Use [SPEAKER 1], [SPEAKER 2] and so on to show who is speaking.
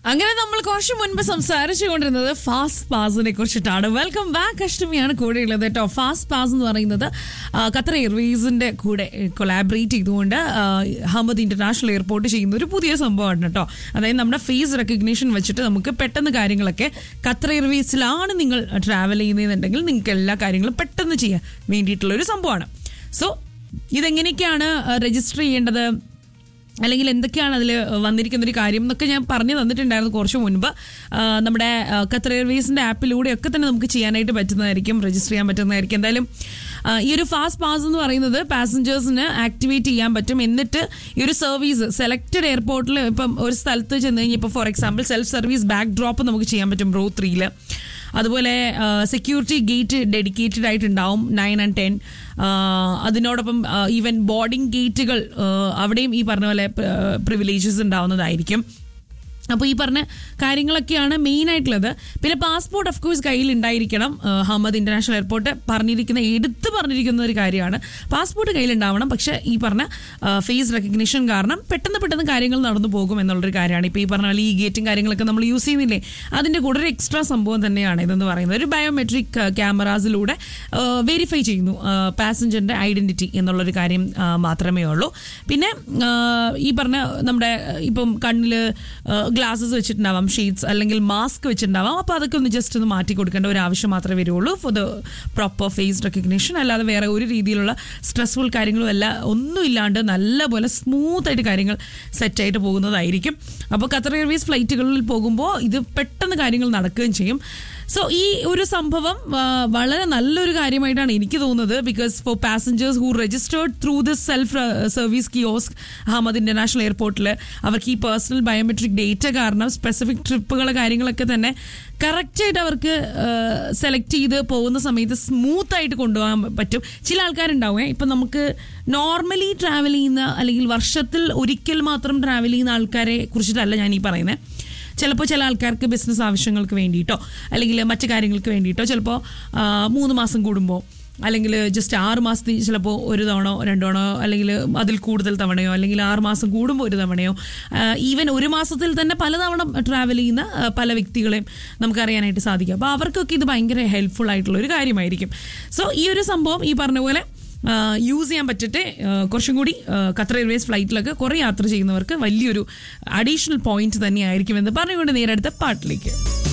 [SPEAKER 1] അങ്ങനെ നമ്മൾ കുറച്ച് മുൻപ് സംസാരിച്ചു കൊണ്ടിരുന്നത് ഫാസ്റ്റ് പാസിനെ കുറിച്ചിട്ടാണ് വെൽക്കം ബാക്ക് അഷ്ടമിയാണ് കൂടെയുള്ളത് കേട്ടോ ഫാസ്റ്റ് പാസ് എന്ന് പറയുന്നത് ആ, ഖത്തർ എയർവേസിന്റെ കൂടെ കൊളാബറേറ്റ് ചെയ്തുകൊണ്ട് ആ, അഹമ്മദ് ഇന്റർനാഷണൽ എയർപോർട്ട് ചെയ്യുന്ന ഒരു പുതിയ സംഭവമാണ് കേട്ടോ അതായത് നമ്മുടെ ഫേസ് റെക്കഗ്നീഷൻ വെച്ചിട്ട് നമുക്ക് പെട്ടെന്ന് കാര്യങ്ങളൊക്കെ ഖത്തർ എയർവേസിലാണ് നിങ്ങൾ ട്രാവൽ ചെയ്യുന്നതെന്നുണ്ടെങ്കിൽ നിങ്ങൾക്ക് എല്ലാ കാര്യങ്ങളും പെട്ടെന്ന് ചെയ്യാൻ വേണ്ടിയിട്ടുള്ള ഒരു സംഭവമാണ് സോ ഇതെങ്ങനെയൊക്കെയാണ് രജിസ്റ്റർ ചെയ്യേണ്ടത് അല്ലെങ്കിൽ എന്തൊക്കെയാണ് അതിൽ വന്നിരിക്കുന്ന ഒരു കാര്യം എന്നൊക്കെ ഞാൻ പറഞ്ഞു തന്നിട്ടുണ്ടായിരുന്നു കുറച്ച് മുൻപ് ആ, നമ്മുടെ ആ, ഖത്തർ എയർവേസിന്റെ ആപ്പിലൂടെ ഒക്കെ തന്നെ നമുക്ക് ചെയ്യാനായിട്ട് പറ്റുന്നതായിരിക്കും രജിസ്റ്റർ ചെയ്യാൻ പറ്റുന്നതായിരിക്കും എന്തായാലും ആ, ഈ ഒരു ഫാസ്റ്റ് പാസ് എന്ന് പറയുന്നത് പാസഞ്ചേഴ്സിന് ആക്ടിവേറ്റ് ചെയ്യാൻ പറ്റും എന്നിട്ട് ഈ ഒരു സർവീസ് സെലക്റ്റഡ് എയർപോർട്ടിൽ ഇപ്പം ഒരു സ്ഥലത്ത് ചെന്ന് കഴിഞ്ഞാൽ ഇപ്പോൾ for example self service bag drop നമുക്ക് ചെയ്യാൻ പറ്റും റോ ത്രീയിൽ അതുപോലെ സെക്യൂരിറ്റി ഗേറ്റ് ഡെഡിക്കേറ്റഡ് ആയിട്ടുണ്ടാവും നയൻ ആൻഡ് ടെൻ അതിനോടൊപ്പം ഈവൻ ബോർഡിംഗ് ഗേറ്റുകൾ അവിടെയും ഈ പറഞ്ഞ പോലെ പ്രിവിലേജസ് ഉണ്ടാവുന്നതായിരിക്കും അപ്പോൾ ഈ പറഞ്ഞ കാര്യങ്ങളൊക്കെയാണ് മെയിൻ ആയിട്ടുള്ളത് പിന്നെ പാസ്പോർട്ട് ഓഫ് കോഴ്സ് കയ്യിൽ ഉണ്ടായിരിക്കണം ആ, ഹമ്മദ് ഇന്റർനാഷണൽ എയർപോർട്ട് പറഞ്ഞിരിക്കുന്ന എടുത്ത് പറഞ്ഞിരിക്കുന്ന ഒരു കാര്യമാണ് പാസ്പോർട്ട് കയ്യിൽ ഉണ്ടാവണം പക്ഷേ ഈ പറഞ്ഞ ഫേസ് റെക്കഗ്നിഷൻ കാരണം പെട്ടെന്ന് പെട്ടെന്ന് കാര്യങ്ങൾ നടന്നു പോകും എന്നുള്ളൊരു കാര്യമാണ് ഇപ്പോൾ ഈ പറഞ്ഞ പോലെ ഈ ഗേറ്റും കാര്യങ്ങളൊക്കെ നമ്മൾ യൂസ് ചെയ്യുന്നില്ലേ അതിൻ്റെ കൂടെ ഒരു എക്സ്ട്രാ സംഭവം തന്നെയാണ് ഇതെന്ന് പറയുന്നത് ഒരു ബയോമെട്രിക് ക്യാമറാസിലൂടെ വെരിഫൈ ചെയ്യുന്നു പാസഞ്ചറിൻ്റെ ഐഡൻറ്റിറ്റി എന്നുള്ളൊരു കാര്യം ആ, മാത്രമേ ഉള്ളൂ പിന്നെ ആ, ഈ പറഞ്ഞ നമ്മുടെ ഇപ്പം കണ്ണിൽ ഗ്ലാസസ് വെച്ചിട്ടുണ്ടാവാം ഷീറ്റ്സ് അല്ലെങ്കിൽ മാസ്ക് വെച്ചിട്ടുണ്ടാവാം അപ്പോൾ അതൊക്കെ ഒന്ന് ജസ്റ്റ് ഒന്ന് മാറ്റി കൊടുക്കേണ്ട ഒരു ആവശ്യം മാത്രമേ വരുള്ളൂ for the proper face recognition അല്ലാതെ വേറെ ഒരു രീതിയിലുള്ള സ്ട്രെസ്ഫുൾ കാര്യങ്ങളും അല്ല ഒന്നും ഇല്ലാണ്ട് നല്ലപോലെ സ്മൂത്ത് ആയിട്ട് കാര്യങ്ങൾ സെറ്റായിട്ട് പോകുന്നതായിരിക്കും അപ്പോൾ ഖത്തർ എയർവേസ് ഫ്ലൈറ്റുകളിൽ പോകുമ്പോൾ ഇത് പെട്ടെന്ന് കാര്യങ്ങൾ നടക്കുകയും ചെയ്യും സോ ഈ ഒരു സംഭവം ആ, വളരെ നല്ലൊരു കാര്യമായിട്ടാണ് എനിക്ക് തോന്നുന്നത് because for passengers who registered through this self service kiosk Ahmed international എയർപോർട്ടിൽ അവർക്ക് ഈ പേഴ്സണൽ ബയോമെട്രിക് ഡേറ്റ കാരണം സ്പെസിഫിക് ട്രിപ്പുകൾ കാര്യങ്ങളൊക്കെ തന്നെ കറക്റ്റായിട്ട് അവർക്ക് സെലക്ട് ചെയ്ത് പോകുന്ന സമയത്ത് സ്മൂത്ത് ആയിട്ട് കൊണ്ടുപോകാൻ പറ്റും ചില ആൾക്കാരുണ്ടാവും ഇപ്പം നമുക്ക് നോർമലി ട്രാവൽ ചെയ്യുന്ന അല്ലെങ്കിൽ വർഷത്തിൽ ഒരിക്കൽ മാത്രം ട്രാവൽ ചെയ്യുന്ന ആൾക്കാരെ കുറിച്ചിട്ടല്ല ഞാൻ ഈ പറയുന്നത് ചിലപ്പോൾ ചില ആൾക്കാർക്ക് ബിസിനസ് ആവശ്യങ്ങൾക്ക് വേണ്ടിയിട്ടോ അല്ലെങ്കിൽ മറ്റു കാര്യങ്ങൾക്ക് വേണ്ടിയിട്ടോ ചിലപ്പോൾ ആ, മൂന്ന് മാസം കൂടുമ്പോൾ അല്ലെങ്കിൽ ജസ്റ്റ് ആറ് മാസത്തിൽ ചിലപ്പോൾ ഒരു തവണ രണ്ടു തവണ അല്ലെങ്കിൽ അതിൽ കൂടുതൽ തവണയോ അല്ലെങ്കിൽ ആറ് മാസം കൂടുമ്പോൾ ഒരു തവണയോ ഈവൻ ഒരു മാസത്തിൽ തന്നെ പലതവണ ട്രാവൽ ചെയ്യുന്ന ആ, പല വ്യക്തികളെയും നമുക്കറിയാനായിട്ട് സാധിക്കും അപ്പോൾ അവർക്കൊക്കെ ഇത് ഭയങ്കര ഹെൽപ്ഫുൾ ആയിട്ടുള്ള ഒരു കാര്യമായിരിക്കും സോ ഈ ഒരു സംഭവം ഈ പറഞ്ഞ പോലെ യൂസ് ചെയ്യാൻ പറ്റട്ടെ ആ, കുറച്ചും കൂടി ആ, ഖത്തർ എയർവേസ് ഫ്ലൈറ്റിലൊക്കെ കുറേ യാത്ര ചെയ്യുന്നവർക്ക് വലിയൊരു അഡീഷണൽ പോയിന്റ് തന്നെയായിരിക്കും എന്ന് പറഞ്ഞുകൊണ്ട് നേരെ അടുത്ത പാട്ടിലേക്ക്